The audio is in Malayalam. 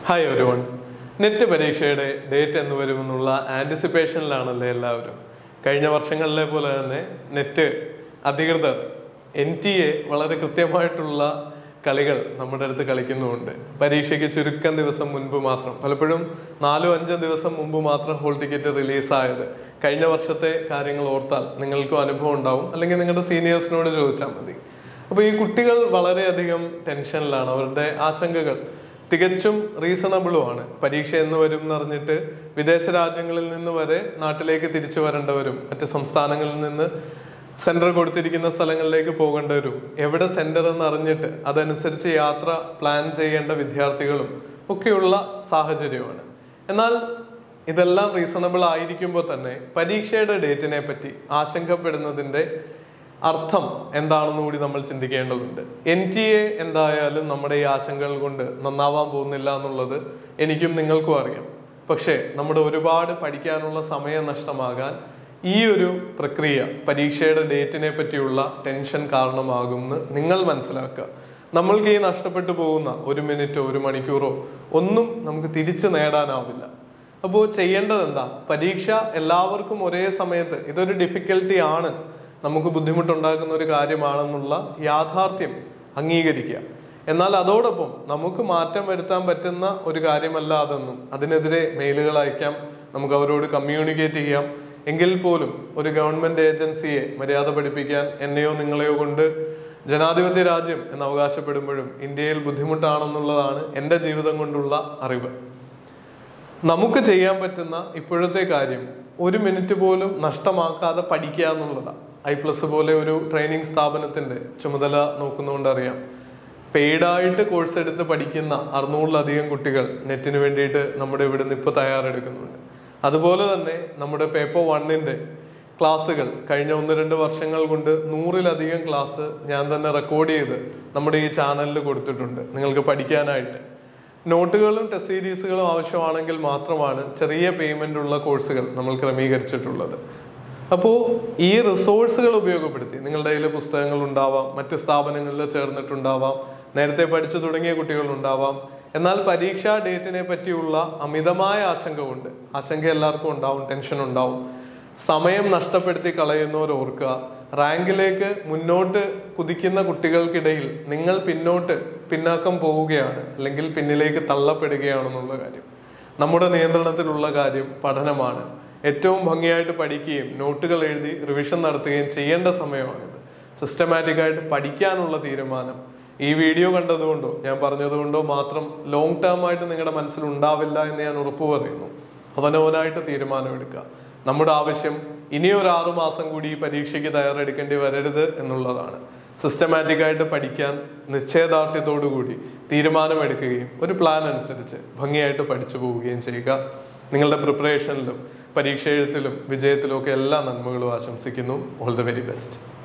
ഹായ് ഒരുവൺ നെറ്റ് പരീക്ഷയുടെ ഡേറ്റ് എന്ന് വരുമെന്നുള്ള ആൻറ്റിസിപ്പേഷനിലാണല്ലേ എല്ലാവരും കഴിഞ്ഞ വർഷങ്ങളിലെ പോലെ തന്നെ നെറ്റ് അധികൃതർ എൻ ടി എ വളരെ കൃത്യമായിട്ടുള്ള കളികൾ നമ്മുടെ അടുത്ത് കളിക്കുന്നുമുണ്ട് പരീക്ഷയ്ക്ക് ചുരുക്കം ദിവസം മുൻപ് മാത്രം പലപ്പോഴും നാലോ അഞ്ചോ ദിവസം മുമ്പ് മാത്രം ഹോൾ ടിക്കറ്റ് റിലീസായത് കഴിഞ്ഞ വർഷത്തെ കാര്യങ്ങൾ ഓർത്താൽ നിങ്ങൾക്കും അനുഭവം ഉണ്ടാവും അല്ലെങ്കിൽ നിങ്ങളുടെ സീനിയേഴ്സിനോട് ചോദിച്ചാൽ മതി അപ്പോൾ ഈ കുട്ടികൾ വളരെയധികം ടെൻഷനിലാണ് അവരുടെ ആശങ്കകൾ തികച്ചും റീസണബിളുമാണ് പരീക്ഷ എന്ന് വരും എന്ന് അറിഞ്ഞിട്ട് വിദേശ രാജ്യങ്ങളിൽ നിന്ന് വരെ നാട്ടിലേക്ക് തിരിച്ചു വരേണ്ടവരും മറ്റ് സംസ്ഥാനങ്ങളിൽ നിന്ന് സെന്റർ കൊടുത്തിരിക്കുന്ന സ്ഥലങ്ങളിലേക്ക് പോകേണ്ടവരും എവിടെ സെന്റർ എന്ന് അറിഞ്ഞിട്ട് അതനുസരിച്ച് യാത്ര പ്ലാൻ ചെയ്യേണ്ട വിദ്യാർത്ഥികളും ഒക്കെയുള്ള സാഹചര്യമാണ് എന്നാൽ ഇതെല്ലാം റീസണബിൾ ആയിരിക്കുമ്പോൾ തന്നെ പരീക്ഷയുടെ ഡേറ്റിനെ പറ്റി ആശങ്കപ്പെടുന്നതിന്റെ അർത്ഥം എന്താണെന്ന് കൂടി നമ്മൾ ചിന്തിക്കേണ്ടതുണ്ട് എൻ ടി എ എന്തായാലും നമ്മുടെ ഈ ആശങ്കകൾ കൊണ്ട് നന്നാവാൻ പോകുന്നില്ല എന്നുള്ളത് എനിക്കും നിങ്ങൾക്കും അറിയാം പക്ഷേ നമ്മുടെ ഒരുപാട് പഠിക്കാനുള്ള സമയം നഷ്ടമാകാൻ ഈ ഒരു പ്രക്രിയ പരീക്ഷയുടെ ഡേറ്റിനെ പറ്റിയുള്ള ടെൻഷൻ കാരണമാകുമെന്ന് നിങ്ങൾ മനസ്സിലാക്കുക നമ്മൾക്ക് ഈ നഷ്ടപ്പെട്ടു പോകുന്ന ഒരു മിനിറ്റോ ഒരു മണിക്കൂറോ ഒന്നും നമുക്ക് തിരിച്ചു നേടാനാവില്ല അപ്പോൾ ചെയ്യേണ്ടത് എന്താ പരീക്ഷ എല്ലാവർക്കും ഒരേ സമയത്ത് ഇതൊരു ഡിഫിക്കൽട്ടി ആണ് നമുക്ക് ബുദ്ധിമുട്ടുണ്ടാക്കുന്ന ഒരു കാര്യമാണെന്നുള്ള യാഥാർത്ഥ്യം അംഗീകരിക്കുക എന്നാൽ അതോടൊപ്പം നമുക്ക് മാറ്റം വരുത്താൻ പറ്റുന്ന ഒരു കാര്യമല്ല അതെന്നും അതിനെതിരെ മെയിലുകൾ അയക്കാം നമുക്ക് അവരോട് കമ്മ്യൂണിക്കേറ്റ് ചെയ്യാം എങ്കിൽ പോലും ഒരു ഗവൺമെന്റ് ഏജൻസിയെ മര്യാദ പഠിപ്പിക്കാൻ എന്നെയോ നിങ്ങളെയോ കൊണ്ട് ജനാധിപത്യ രാജ്യം എന്ന് അവകാശപ്പെടുമ്പോഴും ഇന്ത്യയിൽ ബുദ്ധിമുട്ടാണെന്നുള്ളതാണ് എൻ്റെ ജീവിതം കൊണ്ടുള്ള അറിവ് നമുക്ക് ചെയ്യാൻ പറ്റുന്ന ഇപ്പോഴത്തെ കാര്യം ഒരു മിനിറ്റ് പോലും നഷ്ടമാക്കാതെ പഠിക്കുക എന്നുള്ളതാണ് ഐ പ്ലസ് പോലെ ഒരു ട്രെയിനിങ് സ്ഥാപനത്തിന്റെ ചുമതല നോക്കുന്നതുകൊണ്ട് അറിയാം പെയ്ഡായിട്ട് കോഴ്സ് എടുത്ത് പഠിക്കുന്ന അറുന്നൂറിലധികം കുട്ടികൾ നെറ്റിന് വേണ്ടിയിട്ട് നമ്മുടെ ഇവിടുന്ന് ഇപ്പോൾ തയ്യാറെടുക്കുന്നുണ്ട് അതുപോലെ തന്നെ നമ്മുടെ പേപ്പർ വണ്ണിന്റെ ക്ലാസ്സുകൾ കഴിഞ്ഞ ഒന്ന് രണ്ട് വർഷങ്ങൾ കൊണ്ട് നൂറിലധികം ക്ലാസ് ഞാൻ തന്നെ റെക്കോർഡ് ചെയ്ത് നമ്മുടെ ഈ ചാനലിൽ കൊടുത്തിട്ടുണ്ട് നിങ്ങൾക്ക് പഠിക്കാനായിട്ട് നോട്ടുകളും ടെസ്റ്റ് സീരീസുകളും ആവശ്യമാണെങ്കിൽ മാത്രമാണ് ചെറിയ പേയ്മെന്റ് ഉള്ള കോഴ്സുകൾ നമ്മൾ ക്രമീകരിച്ചിട്ടുള്ളത് അപ്പോൾ ഈ റിസോഴ്സുകൾ ഉപയോഗപ്പെടുത്തി നിങ്ങളുടെ കയ്യിൽ പുസ്തകങ്ങൾ ഉണ്ടാവാം മറ്റ് സ്ഥാപനങ്ങളിൽ ചേർന്നിട്ടുണ്ടാവാം നേരത്തെ പഠിച്ചു തുടങ്ങിയ കുട്ടികൾ ഉണ്ടാവാം എന്നാൽ പരീക്ഷാ ഡേറ്റിനെ പറ്റിയുള്ള അമിതമായ ആശങ്ക കൊണ്ട് ആശങ്ക എല്ലാവർക്കും ഉണ്ടാവും ടെൻഷൻ ഉണ്ടാവും സമയം നഷ്ടപ്പെടുത്തി കളയുന്നവർ ഓർക്കുക റാങ്കിലേക്ക് മുന്നോട്ട് കുതിക്കുന്ന കുട്ടികൾക്കിടയിൽ നിങ്ങൾ പിന്നോട്ട് പിന്നാക്കം പോവുകയാണ് അല്ലെങ്കിൽ പിന്നിലേക്ക് തള്ളപ്പെടുകയാണെന്നുള്ള കാര്യം നമ്മുടെ നിയന്ത്രണത്തിലുള്ള കാര്യം പഠനമാണ് ഏറ്റവും ഭംഗിയായിട്ട് പഠിക്കുകയും നോട്ടുകൾ എഴുതി റിവിഷൻ നടത്തുകയും ചെയ്യേണ്ട സമയമാണിത് സിസ്റ്റമാറ്റിക് ആയിട്ട് പഠിക്കാനുള്ള തീരുമാനം ഈ വീഡിയോ കണ്ടതുകൊണ്ടോ ഞാൻ പറഞ്ഞതുകൊണ്ടോ മാത്രം ലോങ് ടേം ആയിട്ട് നിങ്ങളുടെ മനസ്സിൽ ഉണ്ടാവില്ല എന്ന് ഞാൻ ഉറപ്പു പറയുന്നു അവനവനായിട്ട് തീരുമാനമെടുക്കുക നമ്മുടെ ആവശ്യം ഇനി ഒരു ആറു മാസം കൂടി ഈ പരീക്ഷയ്ക്ക് തയ്യാറെടുക്കേണ്ടി വരരുത് എന്നുള്ളതാണ് സിസ്റ്റമാറ്റിക് ആയിട്ട് പഠിക്കാൻ നിശ്ചയദാർഢ്യത്തോടു കൂടി തീരുമാനമെടുക്കുകയും ഒരു പ്ലാൻ അനുസരിച്ച് ഭംഗിയായിട്ട് പഠിച്ചു പോവുകയും ചെയ്യുക നിങ്ങളുടെ പ്രിപ്പറേഷനിലും പരീക്ഷ എഴുത്തിലും വിജയത്തിലും ഒക്കെ എല്ലാ നന്മകളും ആശംസിക്കുന്നു ഓൾ ദ വെരി ബെസ്റ്റ്